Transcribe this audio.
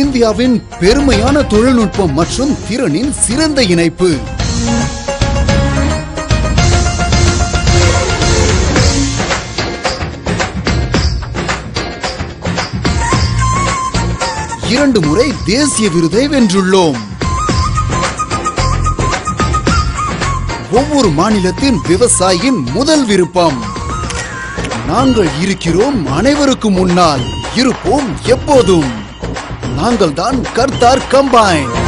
இந்தியாவின் பெருமையான தொழில்நுட்பம் மற்றும் திறனின் சிறந்த இணைப்பு இரண்டு முறை தேசிய விருதை வென்றுள்ளோம் ஒவ்வொரு மாநிலத்தின் விவசாயியின் முதல் விருப்பம் நாங்கள் இருக்கிறோம் அனைவருக்கும் முன்னால் இருப்போம் எப்போதும் நாங்கள் தான் கர்த்தார் கம்பைன்